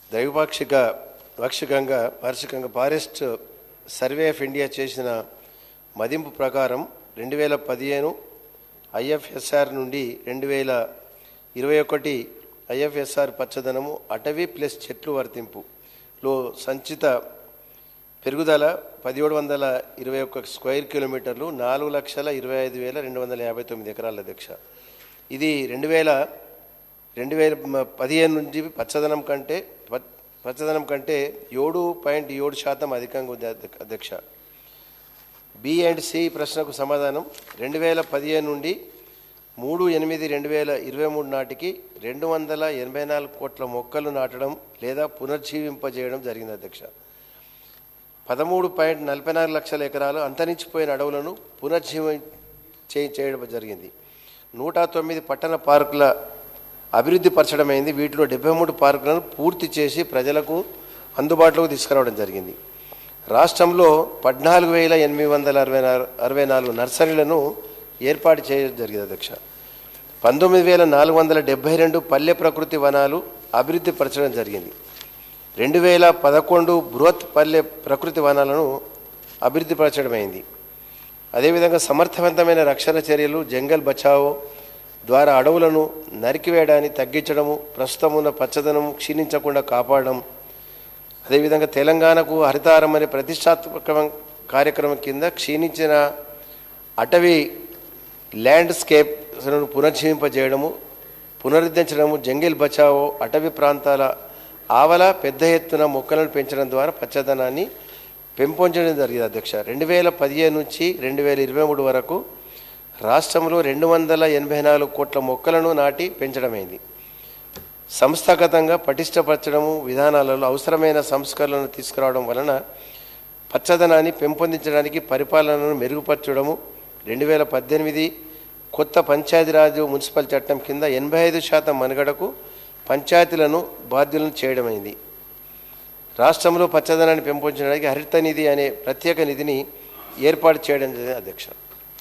ద్వైపాక్షిక పాక్షికంగా వార్షికంగా ఫారెస్ట్ సర్వే ఆఫ్ ఇండియా చేసిన మదింపు ప్రకారం రెండు వేల పదిహేను ఐఎఫ్ఎస్ఆర్ నుండి రెండు వేల ఇరవై ఒకటి ఐఎఫ్ఎస్ఆర్ పచ్చదనము అటవీ ప్లస్ చెట్లు వర్తింపులో సంచిత పెరుగుదల పదిహేడు వందల ఇరవై ఒక్క స్క్వేర్ కిలోమీటర్లు నాలుగు లక్షల ఇరవై ఐదు వేల రెండు వందల యాభై తొమ్మిది ఎకరాల అధ్యక్ష ఇది రెండు వేల రెండు వేల పదిహేను నుంచి పచ్చదనం కంటే ప- పచ్చదనం కంటే ఏడు పాయింట్ ఏడు శాతం అధికంగా ఉంది అధ్య- అధ్యక్ష బి అండ్ సి ప్రశ్నకు సమాధానం రెండు వేల పదిహేను నుండి మూడు ఎనిమిది రెండు వేల ఇరవై మూడు నాటికి రెండు వందల ఎనభై నాలుగు కోట్ల మొక్కలు నాటడం లేదా పునర్జీవింపజేయడం జరిగింది అధ్యక్ష పదమూడు పాయింట్ నలభై నాలుగు లక్షల ఎకరాలు అంతరించిపోయిన అడవులను పునర్జీవం చే చేయడం జరిగింది నూట తొమ్మిది పట్టణ పార్కుల అభివృద్ధి పరచడమైంది వీటిలో డెబ్బై మూడు పార్కులను పూర్తి చేసి ప్రజలకు అందుబాటులోకి తీసుకురావడం జరిగింది రాష్ట్రంలో పద్నాలుగు వేల ఎనిమిది వందల అరవై నాలుగు అరవై నాలుగు నర్సరీలను ఏర్పాటు చేయడం జరిగింది అధ్యక్ష పంతొమ్మిది వేల నాలుగు వందల డెబ్బై రెండు పల్లె ప్రకృతి వనాలు అభివృద్ధి పరచడం జరిగింది రెండు వేల పదకొండు బృహత్ పల్లె ప్రకృతి వనాలను అభివృద్ధి పరచడమైంది అదేవిధంగా సమర్థవంతమైన రక్షణ చర్యలు జంగల్ బచావో ద్వారా అడవులను నరికివేయడాన్ని తగ్గించడము ప్రస్తుతం ఉన్న పచ్చదనం క్షీణించకుండా కాపాడడం అదేవిధంగా తెలంగాణకు హరితారం అనే ప్రతిష్టాత్మక కార్యక్రమం కింద క్షీణించిన అటవీ ల్యాండ్స్కేప్ పునర్జీవింపజేయడము పునరుద్ధరించడము జంగిల్ బచావో అటవీ ప్రాంతాల ఆవల పెద్ద ఎత్తున మొక్కలను పెంచడం ద్వారా పచ్చదనాన్ని పెంపొందడం జరిగింది అధ్యక్ష రెండు వేల పదిహేను నుంచి రెండు వేల ఇరవై మూడు వరకు రాష్ట్రంలో రెండు వందల ఎనభై నాలుగు కోట్ల మొక్కలను నాటి పెంచడమైంది సంస్థాగతంగా పటిష్టపరచడము విధానాలలో అవసరమైన సంస్కరణలను తీసుకురావడం వలన పచ్చదనాన్ని పెంపొందించడానికి పరిపాలనను మెరుగుపరచడము రెండు వేల పద్దెనిమిది కొత్త పంచాయతీరాజ్ మున్సిపల్ చట్టం కింద ఎనభై ఐదు శాతం మనుగడకు పంచాయతీలను బాధ్యులను చేయడమైంది రాష్ట్రంలో పచ్చదనాన్ని పెంపొందించడానికి హరిత నిధి అనే ప్రత్యేక నిధిని ఏర్పాటు చేయడం జరిగింది అధ్యక్ష